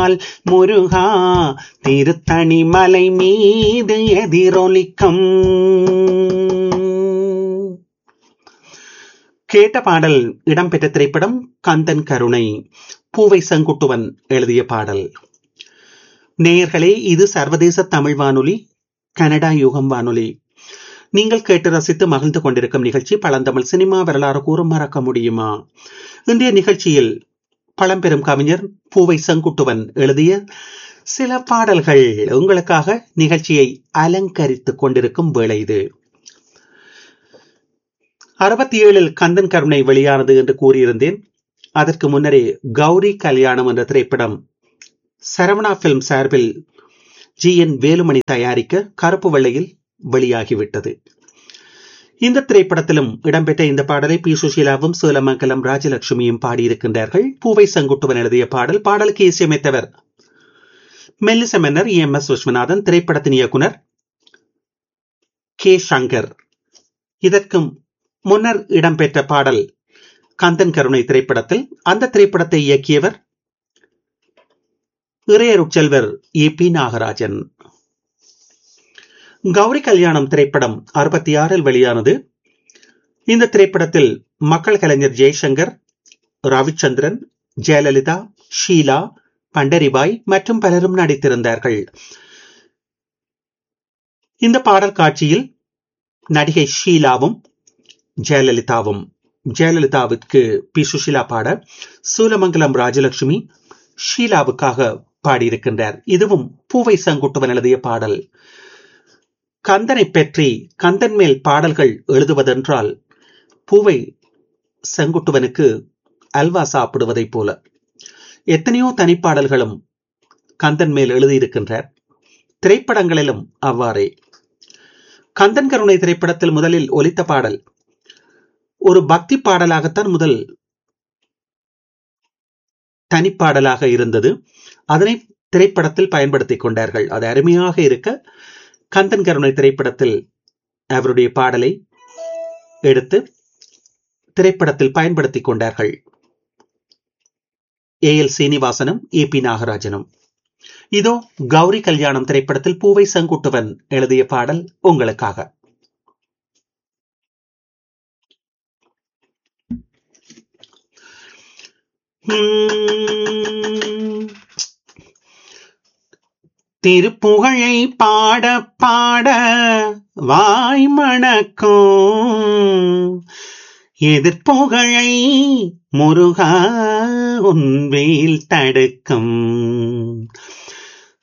என்றால் முருகா திருத்தணி மலை மீது எதிரொலிக்கும் கேட்ட பாடல் இடம்பெற்ற திரைப்படம் கந்தன் கருணை பூவை செங்குட்டுவன் எழுதிய பாடல் நேயர்களே இது சர்வதேச தமிழ் வானொலி கனடா யுகம் வானொலி நீங்கள் கேட்டு ரசித்து மகிழ்ந்து கொண்டிருக்கும் நிகழ்ச்சி பழந்தமிழ் சினிமா வரலாறு கூறும் மறக்க முடியுமா இன்றைய நிகழ்ச்சியில் பழம்பெரும் கவிஞர் பூவை செங்குட்டுவன் எழுதிய சில பாடல்கள் உங்களுக்காக நிகழ்ச்சியை அலங்கரித்துக் கொண்டிருக்கும் வேளை இது அறுபத்தி ஏழில் கந்தன் கருணை வெளியானது என்று கூறியிருந்தேன் அதற்கு முன்னரே கௌரி கல்யாணம் என்ற திரைப்படம் சரவணா பிலிம் சார்பில் ஜி என் வேலுமணி தயாரிக்க கருப்பு வெள்ளையில் வெளியாகிவிட்டது இந்த திரைப்படத்திலும் இடம்பெற்ற இந்த பாடலை பி சுஷீலாவும் சோலமங்கலம் ராஜலட்சுமியும் பாடியிருக்கின்றார்கள் பூவை செங்குட்டுவன் எழுதிய பாடல் பாடலுக்கு இசையமைத்தவர் மெல்லிச மன்னர் எம் எஸ் விஸ்வநாதன் திரைப்படத்தின் இயக்குனர் கே சங்கர் இதற்கும் முன்னர் இடம்பெற்ற பாடல் கந்தன் கருணை திரைப்படத்தில் அந்த திரைப்படத்தை இயக்கியவர் இறையருட்செல்வர் ஏ பி நாகராஜன் கௌரி கல்யாணம் திரைப்படம் அறுபத்தி ஆறில் வெளியானது இந்த திரைப்படத்தில் மக்கள் கலைஞர் ஜெய்சங்கர் ரவிச்சந்திரன் ஜெயலலிதா ஷீலா பண்டரிபாய் மற்றும் பலரும் நடித்திருந்தார்கள் இந்த பாடல் காட்சியில் நடிகை ஷீலாவும் ஜெயலலிதாவும் ஜெயலலிதாவிற்கு பி சுஷீலா பாட சூலமங்கலம் ராஜலட்சுமி ஷீலாவுக்காக பாடியிருக்கின்றார் இதுவும் பூவை சங்குட்டுவன் எழுதிய பாடல் கந்தனை பற்றி கந்தன் மேல் பாடல்கள் எழுதுவதென்றால் பூவை செங்குட்டுவனுக்கு அல்வா சாப்பிடுவதைப் போல எத்தனையோ தனிப்பாடல்களும் கந்தன் மேல் எழுதியிருக்கின்றார் திரைப்படங்களிலும் அவ்வாறே கந்தன் கருணை திரைப்படத்தில் முதலில் ஒலித்த பாடல் ஒரு பக்தி பாடலாகத்தான் முதல் தனிப்பாடலாக இருந்தது அதனை திரைப்படத்தில் பயன்படுத்திக் கொண்டார்கள் அது அருமையாக இருக்க கந்தன் கருணை திரைப்படத்தில் அவருடைய பாடலை எடுத்து திரைப்படத்தில் பயன்படுத்திக் கொண்டார்கள் ஏ எல் சீனிவாசனும் ஏ பி நாகராஜனும் இதோ கௌரி கல்யாணம் திரைப்படத்தில் பூவை செங்குட்டுவன் எழுதிய பாடல் உங்களுக்காக திருப்புகழை பாட பாட வாய் மணக்கும் எதிர்ப்புகழை முருகா உன்வேல் தடுக்கும்